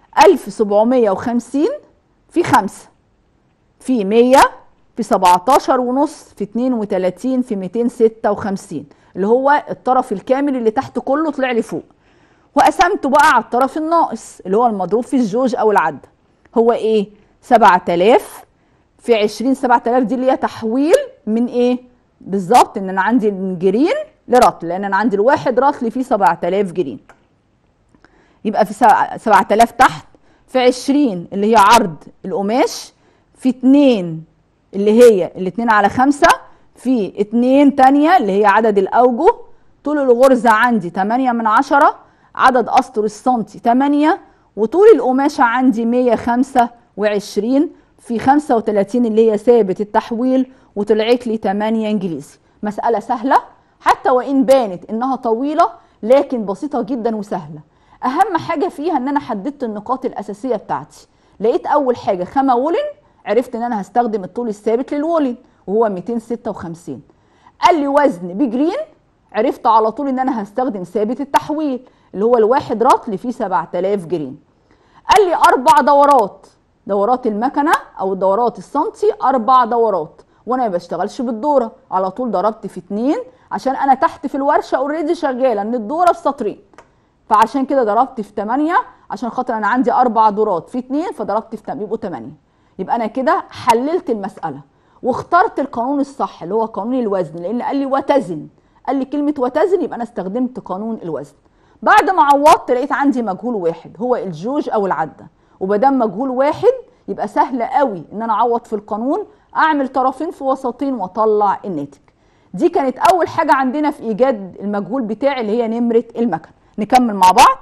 1750 في 5 في 100 في 17 ونص في 32 في 256 اللي هو الطرف الكامل اللي تحت كله طلع لي فوق وقسمته بقى على الطرف الناقص اللي هو المضروب في الجوج او العدة هو ايه 7000 في 20 7000 دي اللي هي تحويل من ايه بالظبط ان انا عندي من جرين لرطل لان انا عندي الواحد رطل فيه 7000 جرين يبقى في 7000 تحت في 20 اللي هي عرض القماش في 2 اللي هي الاتنين على خمسة في اتنين تانية اللي هي عدد الأوجه طول الغرزة عندي تمانية من عشرة عدد أسطر السنتي تمانية وطول القماشة عندي مية خمسة وعشرين في خمسة وتلاتين اللي هي ثابت التحويل وطلعت لي تمانية إنجليزي مسألة سهلة حتى وإن بانت إنها طويلة لكن بسيطة جدا وسهلة أهم حاجة فيها إن أنا حددت النقاط الأساسية بتاعتي لقيت أول حاجة خامة وولن عرفت إن أنا هستخدم الطول الثابت للوولن وهو 256 قال لي وزن بجرين عرفت على طول ان انا هستخدم ثابت التحويل اللي هو الواحد رطل فيه 7000 جرين قال لي اربع دورات دورات المكنه او دورات السنتي اربع دورات وانا ما بشتغلش بالدوره على طول ضربت في اتنين عشان انا تحت في الورشه اوريدي شغاله ان الدوره في سطرين فعشان كده ضربت في 8 عشان خاطر انا عندي اربع دورات في اتنين فضربت في 8 يبقوا 8 يبقى انا كده حللت المساله واخترت القانون الصح اللي هو قانون الوزن لان قال لي وتزن قال لي كلمه وتزن يبقى انا استخدمت قانون الوزن بعد ما عوضت لقيت عندي مجهول واحد هو الجوج او العده وبدام مجهول واحد يبقى سهل قوي ان انا اعوض في القانون اعمل طرفين في وسطين واطلع الناتج دي كانت اول حاجه عندنا في ايجاد المجهول بتاعي اللي هي نمره المكن نكمل مع بعض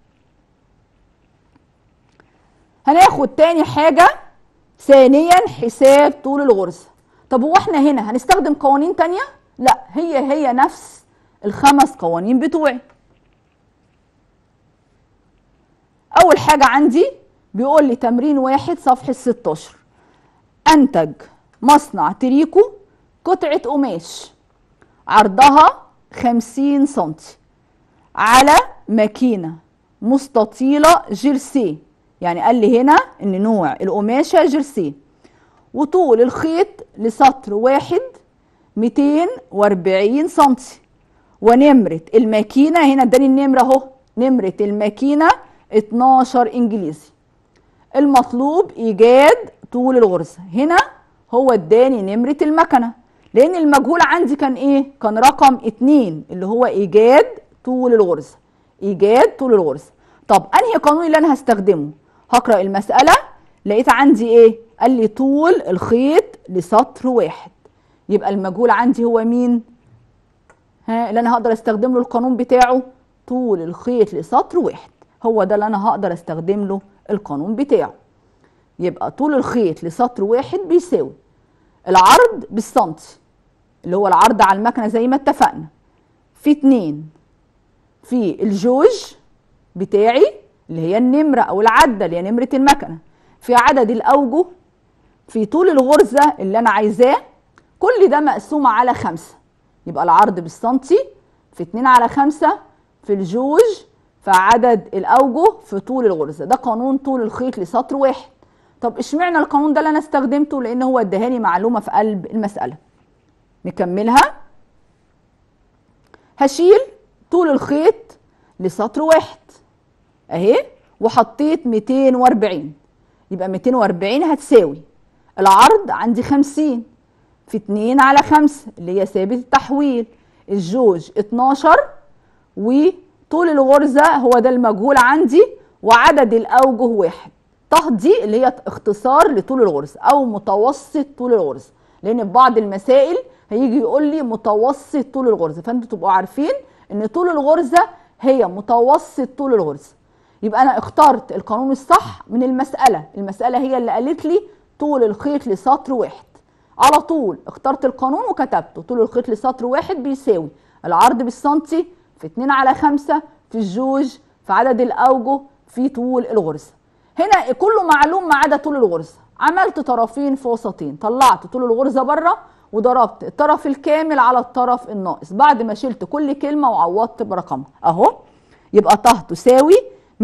هناخد تاني حاجه ثانيا حساب طول الغرزة طب هو احنا هنا هنستخدم قوانين تانية لا هي هي نفس الخمس قوانين بتوعي اول حاجة عندي بيقول لي تمرين واحد صفحة 16 انتج مصنع تريكو قطعة قماش عرضها 50 سنتي على ماكينة مستطيلة جيرسي يعني قال لي هنا ان نوع القماشه جرسي وطول الخيط لسطر واحد 240 سنتي ونمرة الماكينة هنا اداني النمرة اهو نمرة الماكينة 12 انجليزي المطلوب ايجاد طول الغرزة هنا هو اداني نمرة المكنة لان المجهول عندي كان ايه كان رقم اتنين اللي هو ايجاد طول الغرزة ايجاد طول الغرزة طب انهي قانون اللي انا هستخدمه هقرا المساله لقيت عندي ايه قال لي طول الخيط لسطر واحد يبقى المجهول عندي هو مين ها اللي انا هقدر استخدم له القانون بتاعه طول الخيط لسطر واحد هو ده اللي انا هقدر استخدم له القانون بتاعه يبقى طول الخيط لسطر واحد بيساوي العرض بالسنتي اللي هو العرض على المكنه زي ما اتفقنا في اتنين في الجوج بتاعي اللي هي النمرة أو العدة اللي هي نمرة المكنة في عدد الأوجه في طول الغرزة اللي أنا عايزاه كل ده مقسوم على خمسة يبقى العرض بالسنتي في اتنين على خمسة في الجوج في عدد الأوجه في طول الغرزة ده قانون طول الخيط لسطر واحد طب اشمعنى القانون ده اللي انا استخدمته لان هو ادهاني معلومه في قلب المساله نكملها هشيل طول الخيط لسطر واحد اهي وحطيت 240 يبقى 240 هتساوي العرض عندي 50 في 2 على 5 اللي هي ثابت التحويل الجوج 12 وطول الغرزه هو ده المجهول عندي وعدد الاوجه واحد طه دي اللي هي اختصار لطول الغرزه او متوسط طول الغرزه لان في بعض المسائل هيجي يقول لي متوسط طول الغرزه فانتوا تبقوا عارفين ان طول الغرزه هي متوسط طول الغرزه يبقى انا اخترت القانون الصح من المساله المساله هي اللي قالت لي طول الخيط لسطر واحد على طول اخترت القانون وكتبته طول الخيط لسطر واحد بيساوي العرض بالسنتي في 2 على 5 في الجوج في عدد الاوجه في طول الغرزه هنا كله معلوم ما عدا طول الغرزه عملت طرفين في وسطين طلعت طول الغرزه بره وضربت الطرف الكامل على الطرف الناقص بعد ما شلت كل كلمه وعوضت برقمها اهو يبقى طه تساوي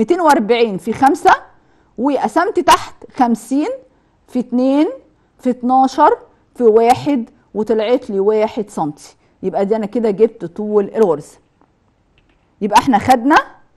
240 في 5 وقسمت تحت 50 في 2 في 12 في 1 وطلعت لي 1 سم يبقى دي انا كده جبت طول الغرزه يبقى احنا خدنا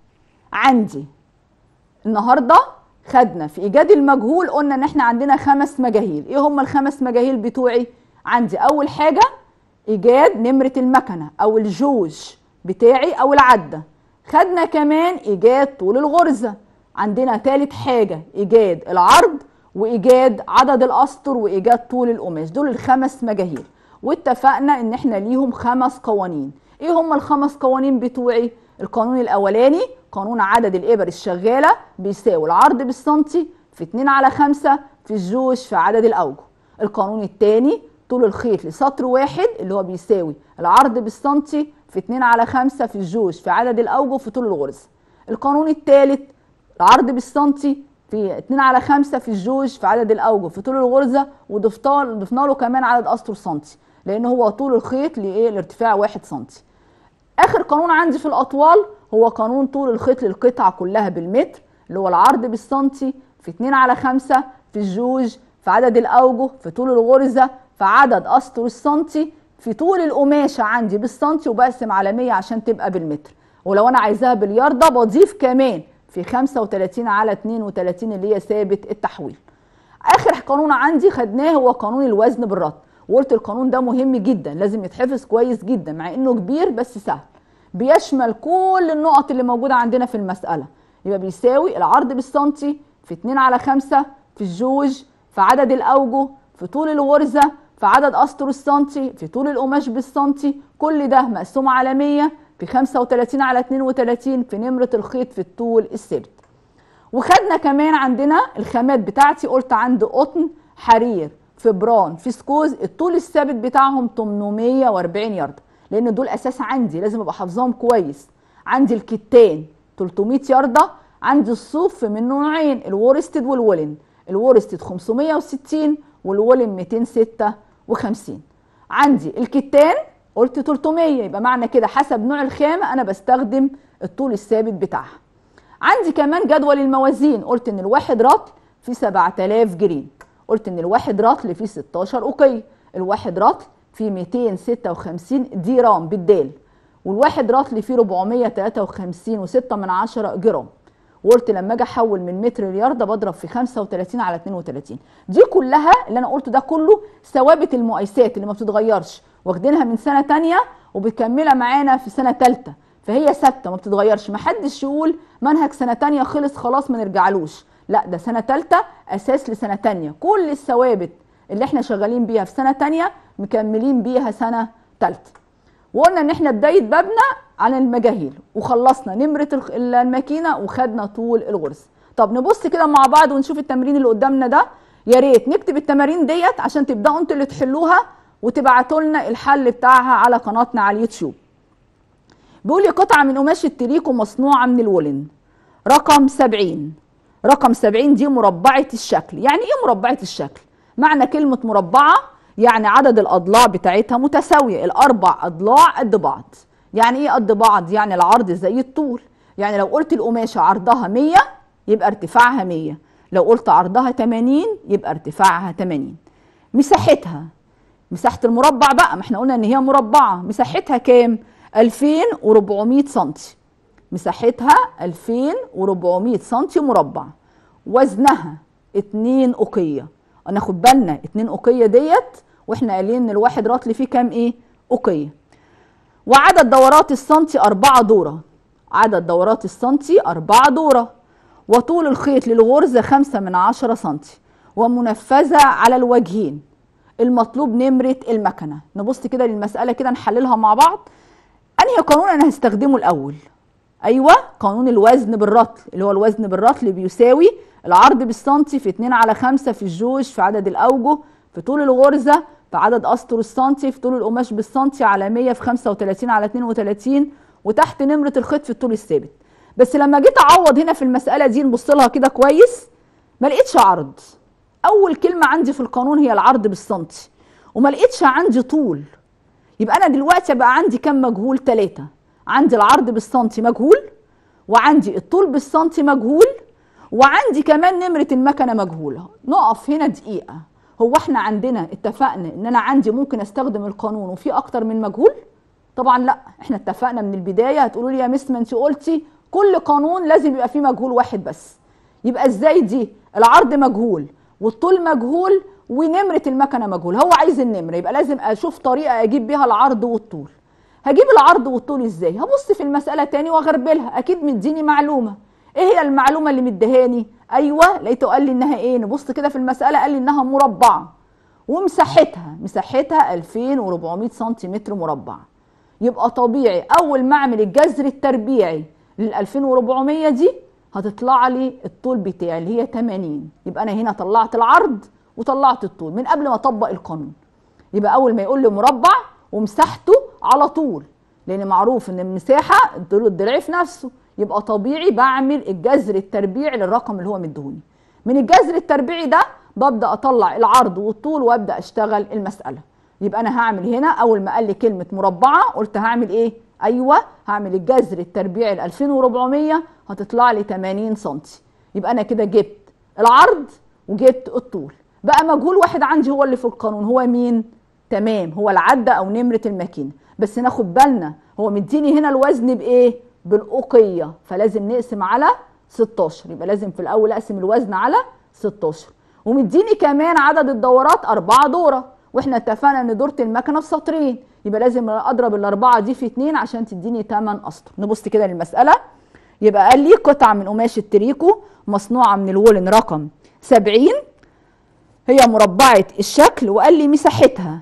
عندي النهارده خدنا في ايجاد المجهول قلنا ان احنا عندنا خمس مجاهيل ايه هم الخمس مجاهيل بتوعي عندي اول حاجه ايجاد نمره المكنه او الجوج بتاعي او العده خدنا كمان ايجاد طول الغرزه عندنا ثالث حاجه ايجاد العرض وايجاد عدد الاسطر وايجاد طول القماش دول الخمس مجاهيل واتفقنا ان احنا ليهم خمس قوانين ايه هم الخمس قوانين بتوعي القانون الاولاني قانون عدد الابر الشغاله بيساوي العرض بالسنتي في 2 على 5 في الجوج في عدد الاوجه القانون الثاني طول الخيط لسطر واحد اللي هو بيساوي العرض بالسنتي في 2 على 5 في الجوج في عدد الاوجه في طول الغرزه القانون الثالث العرض بالسنتي في 2 على 5 في الجوج في عدد الاوجه في طول الغرزه وضفنا ضفنا له كمان عدد اسطر سنتي لان هو طول الخيط لايه لارتفاع 1 سنتي اخر قانون عندي في الاطوال هو قانون طول الخيط للقطعه كلها بالمتر اللي هو العرض بالسنتي في 2 على 5 في الجوج في عدد الاوجه في طول الغرزه في عدد اسطر السنتي في طول القماشه عندي بالسنتي وبقسم على 100 عشان تبقى بالمتر ولو انا عايزاها بالياردة بضيف كمان في 35 على 32 اللي هي ثابت التحويل اخر قانون عندي خدناه هو قانون الوزن بالرطل وقلت القانون ده مهم جدا لازم يتحفظ كويس جدا مع انه كبير بس سهل بيشمل كل النقط اللي موجوده عندنا في المساله يبقى بيساوي العرض بالسنتي في 2 على 5 في الجوج في عدد الاوجه في طول الغرزه في عدد اسطر السنتي في طول القماش بالسنتي كل ده مقسوم على 100 في 35 على 32 في نمره الخيط في الطول الثابت وخدنا كمان عندنا الخامات بتاعتي قلت عندي قطن حرير فبران فيسكوز الطول الثابت بتاعهم 840 يارد لان دول اساس عندي لازم ابقى حافظاهم كويس عندي الكتان 300 ياردة عندي الصوف من نوعين الورستد والولن الورستد 560 والولن 256 عندي الكتان قلت 300 يبقى معنى كده حسب نوع الخامة انا بستخدم الطول الثابت بتاعها عندي كمان جدول الموازين قلت ان الواحد رطل فيه 7000 جرين قلت ان الواحد رطل فيه 16 اوقية الواحد رطل فيه 256 ديرام بالدال والواحد رطل فيه 453 و6 من عشرة جرام وقلت لما اجي احول من متر لياردة بضرب في 35 على 32 دي كلها اللي انا قلته ده كله ثوابت المقايسات اللي ما بتتغيرش واخدينها من سنه تانية وبتكملها معانا في سنه ثالثه فهي ثابته ما بتتغيرش ما حدش يقول منهج سنه تانية خلص خلاص ما نرجعلوش لا ده سنه ثالثه اساس لسنه تانية كل الثوابت اللي احنا شغالين بيها في سنه تانية مكملين بيها سنه ثالثه وقلنا ان احنا بدايه بابنا عن المجاهيل وخلصنا نمره الماكينه وخدنا طول الغرز طب نبص كده مع بعض ونشوف التمرين اللي قدامنا ده يا ريت نكتب التمارين ديت عشان تبداوا انتوا اللي تحلوها وتبعتوا لنا الحل بتاعها على قناتنا على اليوتيوب بيقول لي قطعه من قماش التريكو مصنوعه من الولن رقم 70 رقم 70 دي مربعه الشكل يعني ايه مربعه الشكل معنى كلمه مربعه يعني عدد الاضلاع بتاعتها متساويه الاربع اضلاع قد بعض يعني ايه قد بعض يعني العرض زي الطول يعني لو قلت القماشه عرضها 100 يبقى ارتفاعها 100 لو قلت عرضها 80 يبقى ارتفاعها 80 مساحتها مساحه المربع بقى ما احنا قلنا ان هي مربعه مساحتها كام 2400 سم مساحتها 2400 سم مربع وزنها 2 أوقية ناخد بالنا 2 أوقية ديت واحنا قايلين ان الواحد رطل فيه كام ايه أوقية وعدد دورات السنتي أربعة دورة عدد دورات السنتي أربعة دورة وطول الخيط للغرزة خمسة من عشرة سنتي ومنفذة على الوجهين المطلوب نمرة المكنة نبص كده للمسألة كده نحللها مع بعض أنهي قانون أنا هستخدمه الأول أيوة قانون الوزن بالرطل اللي هو الوزن بالرطل بيساوي العرض بالسنتي في 2 على 5 في الجوج في عدد الأوجه في طول الغرزة في عدد أسطر السنتي في طول القماش بالسنتي على 100 في 35 على 32 وتحت نمرة الخيط في الطول الثابت بس لما جيت أعوض هنا في المسألة دي نبص لها كده كويس ما لقيتش عرض أول كلمة عندي في القانون هي العرض بالسنتي وما لقيتش عندي طول يبقى أنا دلوقتي بقى عندي كم مجهول ثلاثة عندي العرض بالسنتي مجهول وعندي الطول بالسنتي مجهول وعندي كمان نمرة المكنة مجهولة نقف هنا دقيقة هو احنا عندنا اتفقنا ان انا عندي ممكن استخدم القانون وفي اكتر من مجهول طبعا لا احنا اتفقنا من البداية هتقولوا لي يا مس ما انت قلتي كل قانون لازم يبقى فيه مجهول واحد بس يبقى ازاي دي العرض مجهول والطول مجهول ونمرة المكنة مجهول هو عايز النمرة يبقى لازم اشوف طريقة اجيب بيها العرض والطول هجيب العرض والطول ازاي هبص في المسألة تاني واغربلها اكيد مديني معلومة ايه هي المعلومة اللي مدهاني ايوه لقيته قال لي انها ايه نبص كده في المسألة قال لي انها مربعة ومساحتها مساحتها 2400 سنتيمتر مربع يبقى طبيعي اول ما اعمل الجذر التربيعي لل 2400 دي هتطلع لي الطول بتاعي اللي هي 80 يبقى انا هنا طلعت العرض وطلعت الطول من قبل ما اطبق القانون يبقى اول ما يقول لي مربع ومساحته على طول لان معروف ان المساحه طول الضلع في نفسه يبقى طبيعي بعمل الجذر التربيعي للرقم اللي هو مديهوني من الجذر التربيعي ده ببدا اطلع العرض والطول وابدا اشتغل المساله يبقى انا هعمل هنا اول ما قال لي كلمه مربعه قلت هعمل ايه ايوه هعمل الجذر التربيعي ل 2400 هتطلع لي 80 سم يبقى انا كده جبت العرض وجبت الطول بقى مجهول واحد عندي هو اللي في القانون هو مين تمام هو العدة او نمرة الماكينة بس ناخد بالنا هو مديني هنا الوزن بايه بالاوقية فلازم نقسم على 16 يبقى لازم في الاول اقسم الوزن على 16 ومديني كمان عدد الدورات أربعة دورة واحنا اتفقنا ان دورة المكنة في سطرين يبقى لازم اضرب الاربعة دي في اتنين عشان تديني 8 اسطر نبص كده للمسألة يبقى قال لي قطعة من قماش التريكو مصنوعة من الولن رقم 70 هي مربعة الشكل وقال لي مساحتها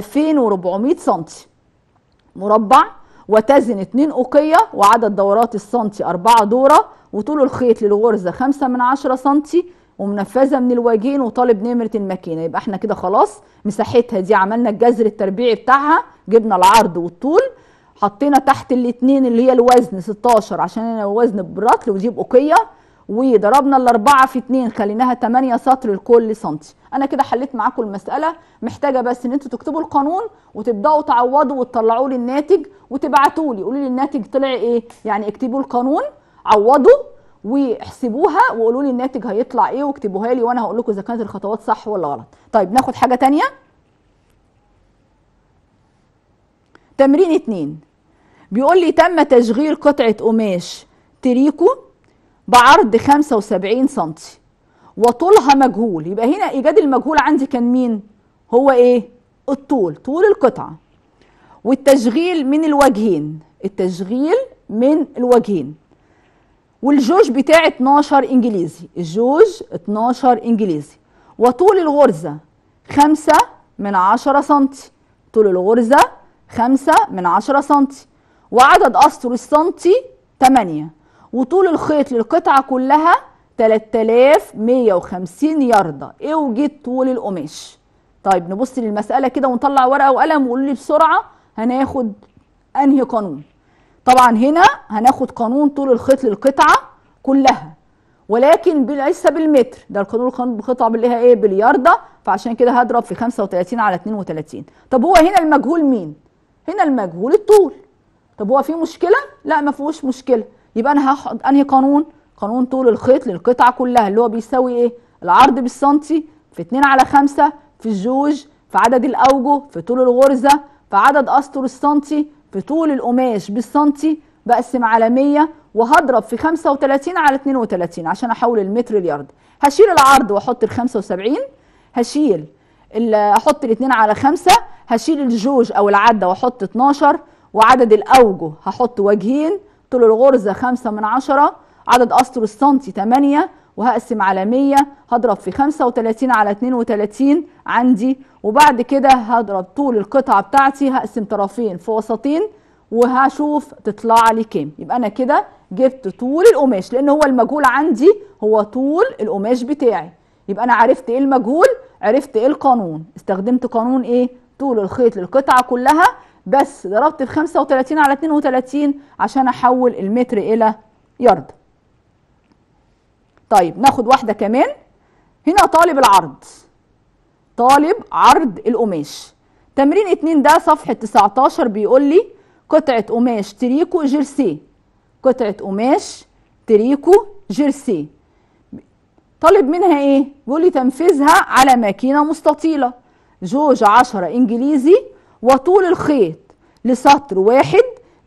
2400 سنتي مربع وتزن 2 أوقية وعدد دورات السنتي 4 دورة وطول الخيط للغرزة 5 من 10 سنتي ومنفذة من الوجهين وطالب نمرة الماكينة يبقى احنا كده خلاص مساحتها دي عملنا الجذر التربيعي بتاعها جبنا العرض والطول حطينا تحت الاتنين اللي هي الوزن 16 عشان انا الوزن بالرطل ودي بأوقية وضربنا الأربعة في اتنين خليناها 8 سطر لكل سنتي أنا كده حليت معاكم المسألة محتاجة بس إن أنتوا تكتبوا القانون وتبدأوا تعوضوا وتطلعوا لي الناتج وتبعتوا لي قولوا لي الناتج طلع إيه يعني اكتبوا القانون عوضوا واحسبوها وقولوا لي الناتج هيطلع ايه واكتبوها لي وانا هقول لكم اذا كانت الخطوات صح ولا غلط طيب ناخد حاجه تانية تمرين اتنين بيقول لي تم تشغيل قطعه قماش تريكو بعرض 75 سنتي وطولها مجهول يبقى هنا ايجاد المجهول عندي كان مين هو ايه الطول طول القطعه والتشغيل من الوجهين التشغيل من الوجهين والجوج بتاعي 12 انجليزي الجوج 12 انجليزي وطول الغرزه 5 من 10 سنتي طول الغرزه 5 من 10 سنتي وعدد اسطر السنتي 8 وطول الخيط للقطعه كلها 3150 ياردة اوجد طول القماش طيب نبص للمساله كده ونطلع ورقه وقلم وقولوا لي بسرعه هناخد انهي قانون طبعا هنا هناخد قانون طول الخيط للقطعه كلها ولكن ليس بالمتر ده القانون القانون بالقطعه باللي هي ايه بالياردة فعشان كده هضرب في 35 على 32 طب هو هنا المجهول مين هنا المجهول الطول طب هو في مشكله لا ما فيهوش مشكله يبقى انا هاخد انهي قانون قانون طول الخيط للقطعه كلها اللي هو بيساوي ايه العرض بالسنتي في 2 على 5 في الجوج في عدد الاوجه في طول الغرزه في عدد اسطر السنتي في طول القماش بالسنتي بقسم على 100 وهضرب في 35 على 32 عشان احول المتر اليارد هشيل العرض واحط ال 75 هشيل ال- احط الاثنين على 5 هشيل الجوج او العده واحط 12 وعدد الاوجه هحط وجهين طول الغرزه 5 من 10 عدد اسطر السنتي 8 وهقسم على 100 هضرب في 35 على 32 عندي وبعد كده هضرب طول القطعه بتاعتي هقسم طرفين في وسطين وهشوف تطلع لي كام يبقى انا كده جبت طول القماش لان هو المجهول عندي هو طول القماش بتاعي يبقى انا عرفت ايه المجهول عرفت ايه القانون استخدمت قانون ايه طول الخيط للقطعه كلها بس ضربت في 35 على 32 عشان احول المتر الى يارد طيب ناخد واحده كمان هنا طالب العرض طالب عرض القماش تمرين اتنين ده صفحة 19 بيقول لي قطعة قماش تريكو جيرسي قطعة قماش تريكو جيرسي طالب منها ايه بيقول لي تنفيذها على ماكينة مستطيلة جوج 10 انجليزي وطول الخيط لسطر واحد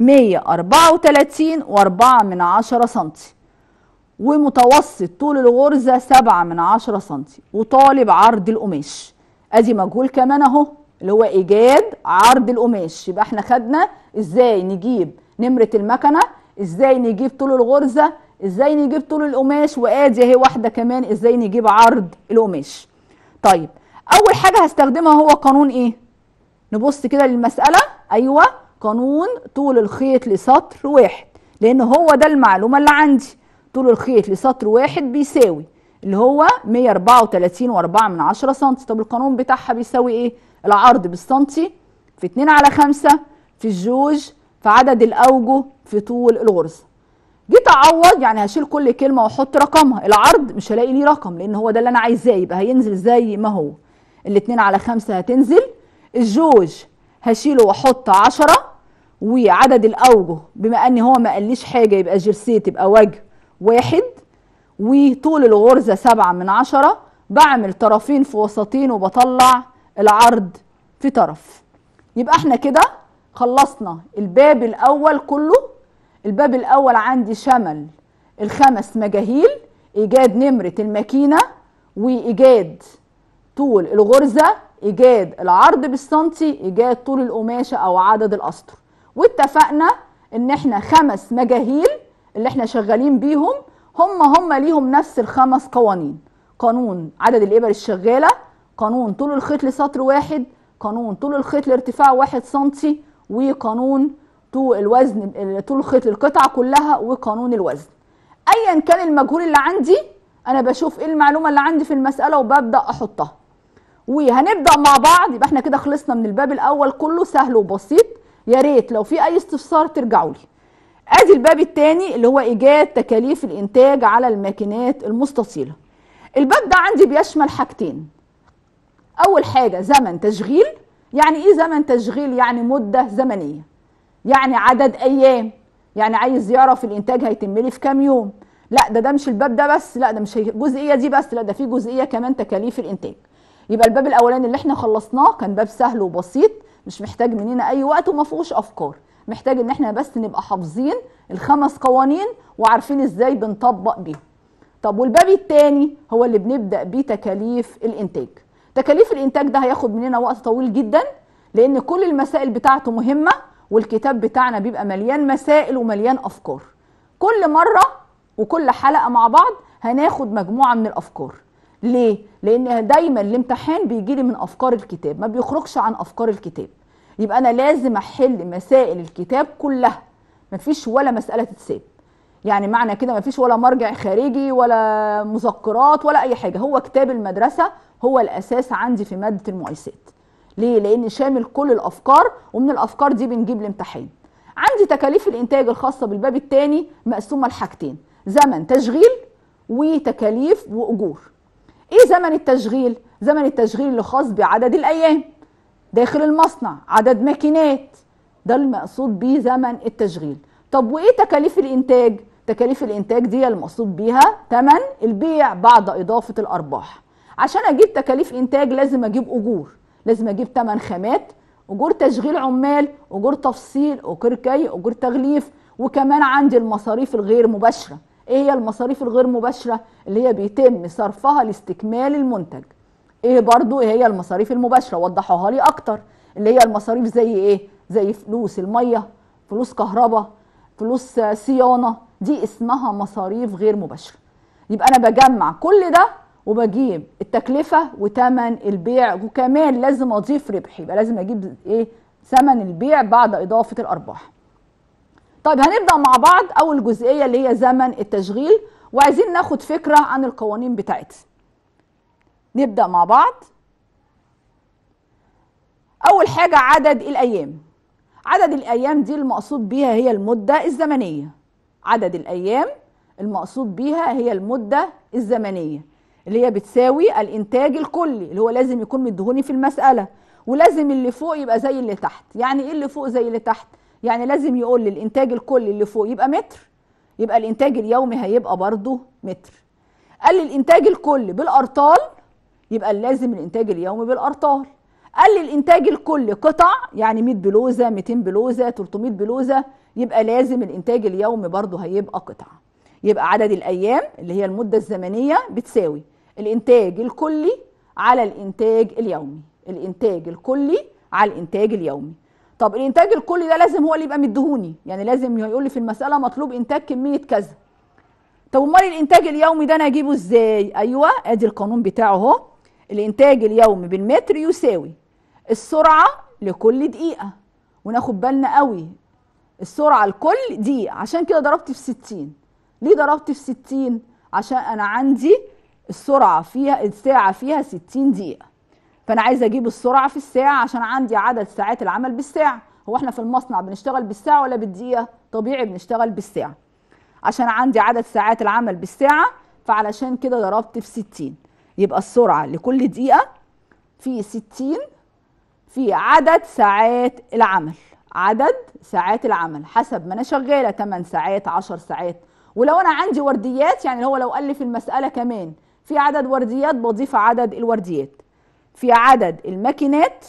134 و4 من عشرة سنتي ومتوسط طول الغرزة سبعة من عشرة سنتي وطالب عرض القماش ادي مجهول كمان اهو اللي هو ايجاد عرض القماش يبقى احنا خدنا ازاي نجيب نمرة المكنة ازاي نجيب طول الغرزة ازاي نجيب طول القماش وادي اهي واحدة كمان ازاي نجيب عرض القماش طيب اول حاجة هستخدمها هو قانون ايه نبص كده للمسألة ايوه قانون طول الخيط لسطر واحد لان هو ده المعلومة اللي عندي طول الخيط لسطر واحد بيساوي اللي هو 134 و4 من 10 سم طب القانون بتاعها بيساوي ايه العرض بالسنتي في 2 على 5 في الجوج في عدد الاوجه في طول الغرزه جيت اعوض يعني هشيل كل كلمه واحط رقمها العرض مش هلاقي ليه رقم لان هو ده اللي انا عايزاه يبقى هينزل زي ما هو الاتنين على خمسة هتنزل الجوج هشيله واحط عشرة وعدد الاوجه بما ان هو ما قاليش حاجه يبقى جرسيه تبقى وجه واحد وطول الغرزه سبعة من عشرة بعمل طرفين في وسطين وبطلع العرض في طرف يبقى احنا كده خلصنا الباب الاول كله الباب الاول عندي شمل الخمس مجاهيل ايجاد نمره الماكينه وايجاد طول الغرزه ايجاد العرض بالسنتي ايجاد طول القماشه او عدد الاسطر واتفقنا ان احنا خمس مجاهيل اللي احنا شغالين بيهم هم هم ليهم نفس الخمس قوانين قانون عدد الابر الشغاله قانون طول الخيط لسطر واحد قانون طول الخيط لارتفاع واحد سنتي وقانون طول الوزن طول الخيط للقطعه كلها وقانون الوزن ايا كان المجهول اللي عندي انا بشوف ايه المعلومه اللي عندي في المساله وببدا احطها وهنبدا مع بعض يبقى احنا كده خلصنا من الباب الاول كله سهل وبسيط يا ريت لو في اي استفسار ترجعوا لي ادي الباب الثاني اللي هو ايجاد تكاليف الانتاج على الماكينات المستطيله الباب ده عندي بيشمل حاجتين اول حاجه زمن تشغيل يعني ايه زمن تشغيل يعني مده زمنيه يعني عدد ايام يعني عايز يعرف الانتاج هيتم لي في كام يوم لا ده ده مش الباب ده بس لا ده مش الجزئيه دي بس لا ده في جزئيه كمان تكاليف الانتاج يبقى الباب الاولاني اللي احنا خلصناه كان باب سهل وبسيط مش محتاج مننا اي وقت وما فيهوش افكار محتاج ان احنا بس نبقى حافظين الخمس قوانين وعارفين ازاي بنطبق بيهم طب والباب الثاني هو اللي بنبدا بيه تكاليف الانتاج تكاليف الانتاج ده هياخد مننا وقت طويل جدا لان كل المسائل بتاعته مهمه والكتاب بتاعنا بيبقى مليان مسائل ومليان افكار كل مره وكل حلقه مع بعض هناخد مجموعه من الافكار ليه لان دايما الامتحان بيجي لي من افكار الكتاب ما بيخرجش عن افكار الكتاب يبقى انا لازم احل مسائل الكتاب كلها مفيش ولا مساله تتساب يعني معنى كده مفيش ولا مرجع خارجي ولا مذكرات ولا اي حاجه هو كتاب المدرسه هو الاساس عندي في ماده المقايسات ليه لان شامل كل الافكار ومن الافكار دي بنجيب الامتحان عندي تكاليف الانتاج الخاصه بالباب الثاني مقسومه لحاجتين زمن تشغيل وتكاليف واجور ايه زمن التشغيل زمن التشغيل اللي خاص بعدد الايام داخل المصنع عدد ماكينات ده المقصود بيه زمن التشغيل طب وايه تكاليف الانتاج تكاليف الانتاج دي المقصود بيها ثمن البيع بعد اضافه الارباح عشان اجيب تكاليف انتاج لازم اجيب اجور لازم اجيب ثمن خامات اجور تشغيل عمال اجور تفصيل اجور كي اجور تغليف وكمان عندي المصاريف الغير مباشره ايه هي المصاريف الغير مباشره اللي هي بيتم صرفها لاستكمال المنتج ايه برضو ايه هي المصاريف المباشره وضحوها لي اكتر اللي هي المصاريف زي ايه زي فلوس الميه فلوس كهرباء فلوس صيانه دي اسمها مصاريف غير مباشره يبقى انا بجمع كل ده وبجيب التكلفه وثمن البيع وكمان لازم اضيف ربح يبقى لازم اجيب ايه ثمن البيع بعد اضافه الارباح طيب هنبدا مع بعض اول جزئيه اللي هي زمن التشغيل وعايزين ناخد فكره عن القوانين بتاعتها نبدا مع بعض اول حاجه عدد الايام عدد الايام دي المقصود بيها هي المده الزمنيه عدد الايام المقصود بيها هي المده الزمنيه اللي هي بتساوي الانتاج الكلي اللي هو لازم يكون مدهوني في المساله ولازم اللي فوق يبقى زي اللي تحت يعني ايه اللي فوق زي اللي تحت يعني لازم يقول لي الانتاج الكلي اللي فوق يبقى متر يبقى الانتاج اليومي هيبقى برضه متر قال لي الانتاج الكلي بالارطال يبقى لازم الانتاج اليومي بالارطال قال لي الانتاج الكلي قطع يعني 100 بلوزه 200 بلوزه 300 بلوزه يبقى لازم الانتاج اليومي برضه هيبقى قطع يبقى عدد الايام اللي هي المده الزمنيه بتساوي الانتاج الكلي على الانتاج اليومي الانتاج الكلي على الانتاج اليومي طب الانتاج الكلي ده لازم هو اللي يبقى مديهوني يعني لازم يقول لي في المساله مطلوب انتاج كميه كذا طب امال الانتاج اليومي ده انا اجيبه ازاي ايوه ادي القانون بتاعه اهو الانتاج اليومي بالمتر يساوي السرعه لكل دقيقه وناخد بالنا قوي السرعه لكل دقيقه عشان كده ضربت في 60 ليه ضربت في 60 عشان انا عندي السرعه فيها الساعه فيها 60 دقيقه فانا عايزه اجيب السرعه في الساعه عشان عندي عدد ساعات العمل بالساعه هو احنا في المصنع بنشتغل بالساعه ولا بالدقيقه طبيعي بنشتغل بالساعه عشان عندي عدد ساعات العمل بالساعه فعلشان كده ضربت في 60 يبقى السرعه لكل دقيقه في 60 في عدد ساعات العمل عدد ساعات العمل حسب ما انا شغاله 8 ساعات 10 ساعات ولو انا عندي ورديات يعني هو لو قال لي في المساله كمان في عدد ورديات بضيف عدد الورديات في عدد الماكينات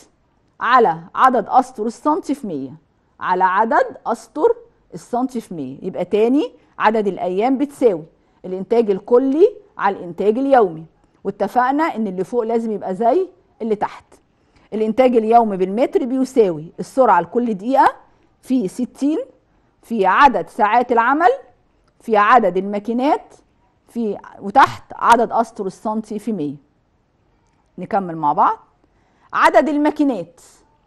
على عدد اسطر السنتي في 100 على عدد اسطر السنتي في 100 يبقى تاني عدد الايام بتساوي الانتاج الكلي على الانتاج اليومي واتفقنا ان اللي فوق لازم يبقى زي اللي تحت الانتاج اليومي بالمتر بيساوي السرعه لكل دقيقه في 60 في عدد ساعات العمل في عدد الماكينات في وتحت عدد اسطر السنتي في 100 نكمل مع بعض عدد الماكينات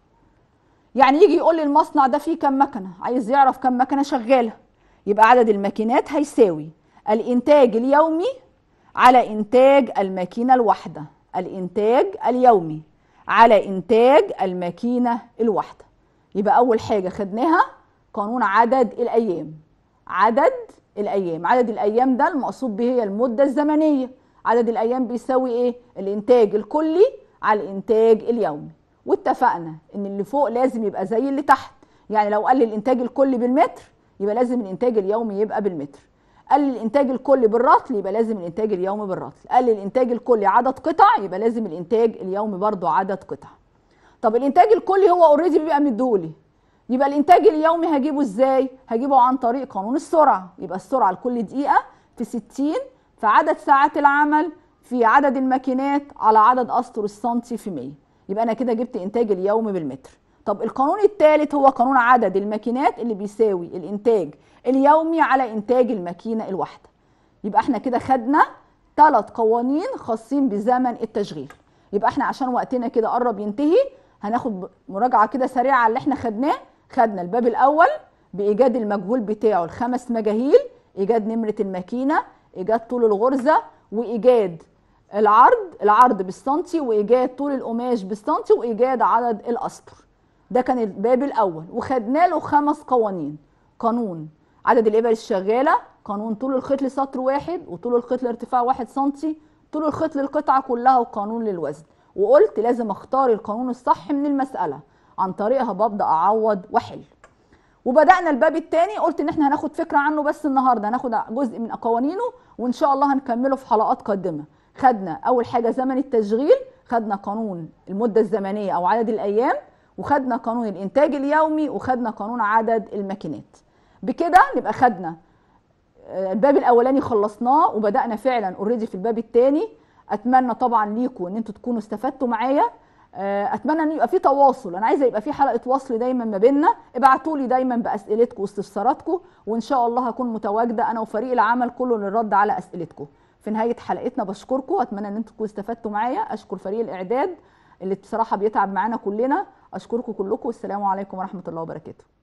يعني يجي يقول لي المصنع ده فيه كم مكنه عايز يعرف كم مكنه شغاله يبقى عدد الماكينات هيساوي الانتاج اليومي على انتاج الماكينه الواحده الانتاج اليومي على انتاج الماكينه الواحده يبقى اول حاجه خدناها قانون عدد الايام عدد الايام عدد الايام ده المقصود به هي المده الزمنيه عدد الايام بيساوي ايه الانتاج الكلي على الانتاج اليومي واتفقنا ان اللي فوق لازم يبقى زي اللي تحت يعني لو قال لي الانتاج الكلي بالمتر يبقى لازم الانتاج اليومي يبقى بالمتر قال لي الانتاج الكلي بالرطل يبقى لازم الانتاج اليومي بالرطل قال لي الانتاج الكلي عدد قطع يبقى لازم الانتاج اليومي برضو عدد قطع طب الانتاج الكلي هو اوريدي بيبقى مديهولي يبقى الانتاج اليومي هجيبه ازاي هجيبه عن طريق قانون السرعه يبقى السرعه لكل دقيقه في 60 في عدد ساعات العمل في عدد الماكينات على عدد اسطر السنتي في 100 يبقى انا كده جبت انتاج اليومي بالمتر طب القانون الثالث هو قانون عدد الماكينات اللي بيساوي الانتاج اليومي على انتاج الماكينه الواحده يبقى احنا كده خدنا ثلاث قوانين خاصين بزمن التشغيل يبقى احنا عشان وقتنا كده قرب ينتهي هناخد مراجعه كده سريعه على اللي احنا خدناه خدنا الباب الاول بايجاد المجهول بتاعه الخمس مجاهيل ايجاد نمره الماكينه ايجاد طول الغرزه وايجاد العرض العرض بالسنتي وايجاد طول القماش بالسنتي وايجاد عدد الاسطر ده كان الباب الاول وخدنا له خمس قوانين قانون عدد الابر الشغاله قانون طول الخيط لسطر واحد وطول الخيط لارتفاع واحد سنتي طول الخيط للقطعه كلها وقانون للوزن وقلت لازم اختار القانون الصح من المساله عن طريقها ببدا اعوض واحل وبدانا الباب الثاني قلت ان احنا هناخد فكره عنه بس النهارده هناخد جزء من قوانينه وان شاء الله هنكمله في حلقات قادمه خدنا اول حاجه زمن التشغيل خدنا قانون المده الزمنيه او عدد الايام وخدنا قانون الانتاج اليومي وخدنا قانون عدد الماكينات بكده نبقى خدنا الباب الاولاني خلصناه وبدانا فعلا اوريدي في الباب الثاني اتمنى طبعا ليكم ان انتوا تكونوا استفدتوا معايا اتمنى ان يبقى في تواصل انا عايزه يبقى في حلقه وصل دايما ما بيننا ابعتوا لي دايما باسئلتكم واستفساراتكم وان شاء الله هكون متواجده انا وفريق العمل كله للرد على اسئلتكم في نهايه حلقتنا بشكركم اتمنى ان انتم تكونوا استفدتوا معايا اشكر فريق الاعداد اللي بصراحه بيتعب معانا كلنا اشكركم كلكم والسلام عليكم ورحمه الله وبركاته